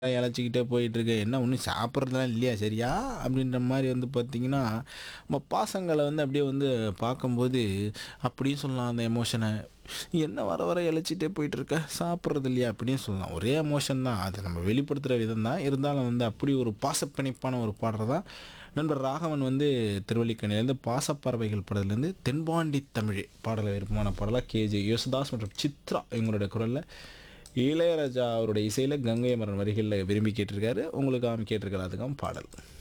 இளைச்சிக்கிட்டே போயிட்டுருக்கு என்ன ஒன்றும் சாப்பிட்றதுலாம் இல்லையா சரியா அப்படின்ற மாதிரி வந்து பார்த்திங்கன்னா நம்ம பாசங்களை வந்து அப்படியே வந்து பார்க்கும்போது அப்படியும் சொல்லலாம் அந்த எமோஷனை என்ன வர வர இழைச்சிட்டே போயிட்டுருக்க சாப்பிட்றது இல்லையா அப்படின்னு சொல்லலாம் ஒரே எமோஷன் தான் அது நம்ம வெளிப்படுத்துகிற விதம் தான் இருந்தாலும் வந்து அப்படி ஒரு பாசப்பிணைப்பான ஒரு பாடல் தான் நண்பர் ராகவன் வந்து திருவல்லிக்கணிலேருந்து பாசப்பறவைகள் படத்துலேருந்து தென்பாண்டி தமிழ் பாடல விருப்பமான பாடலாக கேஜே யேசுதாஸ் மற்றும் சித்ரா இவங்களுடைய குரலில் இளையராஜா அவருடைய இசையில் கங்கை மரன் வரிகளில் விரும்பி கேட்டிருக்காரு உங்களுக்காக கேட்டிருக்காரு அதுக்காக பாடல்